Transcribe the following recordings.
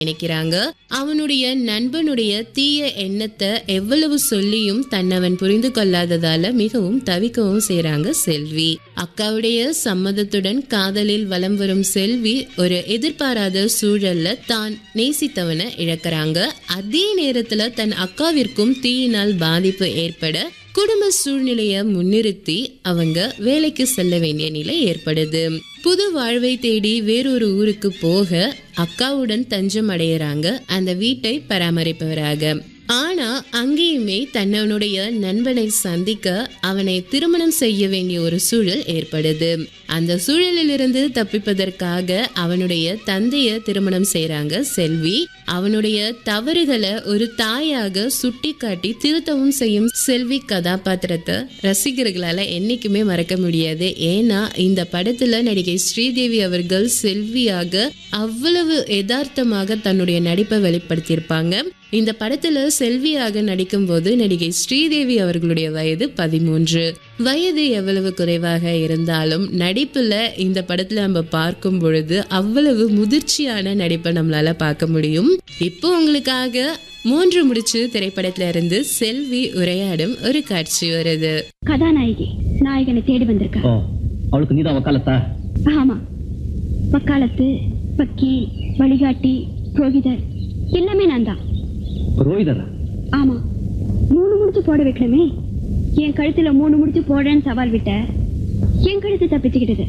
நினைக்கிறாங்க அவனுடைய நண்பனுடைய தீய எண்ணத்தை எவ்வளவு சொல்லியும் தன்னவன் புரிந்து கொள்ளாததால மிகவும் தவிக்கவும் செய்றாங்க செல்வி அக்காவுடைய சம்மதத்துடன் காதலில் வலம் வரும் செல்வி ஒரு எதிர்பாராத சூழல்ல தான் நேசித்தவனை இழக்கிறாங்க அதே நேரத்துல தன் அக்காவிற்கும் தீயினால் பாதிப்பு ஏற்பட குடும்ப சூழ்நிலைய முன்னிறுத்தி அவங்க வேலைக்கு செல்ல வேண்டிய நிலை ஏற்படுது புது வாழ்வை தேடி வேறொரு ஊருக்கு போக அக்காவுடன் தஞ்சம் அடையறாங்க அந்த வீட்டை பராமரிப்பவராக ஆனா அங்கேயுமே தன்னவனுடைய நண்பனை சந்திக்க அவனை திருமணம் செய்ய வேண்டிய ஒரு சூழல் ஏற்படுது அந்த சூழலிலிருந்து தப்பிப்பதற்காக அவனுடைய தந்தைய திருமணம் செய்றாங்க செல்வி அவனுடைய தவறுகளை ஒரு தாயாக சுட்டி காட்டி திருத்தவும் செய்யும் செல்வி கதாபாத்திரத்தை ரசிகர்களால என்னைக்குமே மறக்க முடியாது ஏன்னா இந்த படத்துல நடிகை ஸ்ரீதேவி அவர்கள் செல்வியாக அவ்வளவு யதார்த்தமாக தன்னுடைய நடிப்பை வெளிப்படுத்தியிருப்பாங்க இந்த படத்துல செல்வியாக நடிக்கும்போது நடிகை ஸ்ரீதேவி அவர்களுடைய வயது பதிமூன்று வயது எவ்வளவு குறைவாக இருந்தாலும் நடிப்புல இந்த படத்துல நம்ம பார்க்கும் பொழுது அவ்வளவு முதிர்ச்சியான நடிப்பை நம்மளால பார்க்க முடியும் இப்போ உங்களுக்காக மூன்று முடிச்சு திரைப்படத்துல இருந்து செல்வி உரையாடும் ஒரு காட்சி வருது கதாநாயகி நாயகனை தேடி வந்திருக்கா ஓ அவளுக்கு நீதான் வக்காலத்தா ஆமா வக்காலத்து வக்கீல் வழிகாட்டி புரோகிதர் எல்லாமே நான் தான் ரோஹிதரா ஆமா மூணு முடிச்சு போட வைக்கணுமே என் கழுத்துல மூணு முடிச்சு போடுறேன்னு சவால் விட்ட என் கழுத்து தப்பிச்சுக்கிட்டது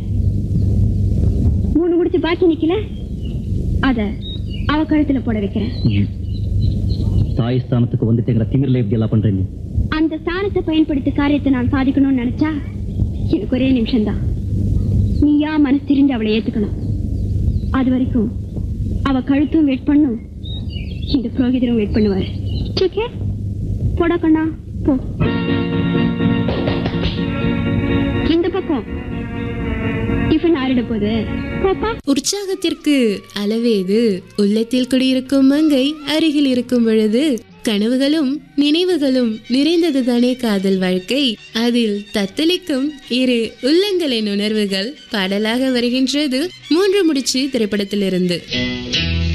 மூணு முடிச்சு பாக்கி நிக்கல அத அவ கழுத்துல போட வைக்கிறேன் தாய் ஸ்தானத்துக்கு வந்துட்டேங்கிற திமிரில் எப்படி எல்லாம் பண்றீங்க அந்த ஸ்தானத்தை பயன்படுத்தி காரியத்தை நான் சாதிக்கணும்னு நினைச்சா எனக்கு ஒரே நிமிஷம்தான் நீயா மனசு திரிஞ்சு அவளை ஏத்துக்கணும் அது வரைக்கும் அவ கழுத்தும் வெயிட் பண்ணும் இந்த புரோகிதரும் வெயிட் பண்ணுவாரு ஓகே போடா கண்ணா போ இந்த பக்கம் டிஃபன் ஆறிட போகுது போப்பா உற்சாகத்திற்கு அளவேது உள்ளத்தில் குடியிருக்கும் மங்கை அருகில் இருக்கும் பொழுது கனவுகளும் நினைவுகளும் நிறைந்ததுதானே காதல் வாழ்க்கை அதில் தத்தளிக்கும் இரு உள்ளங்களின் உணர்வுகள் பாடலாக வருகின்றது மூன்று முடிச்சு திரைப்படத்திலிருந்து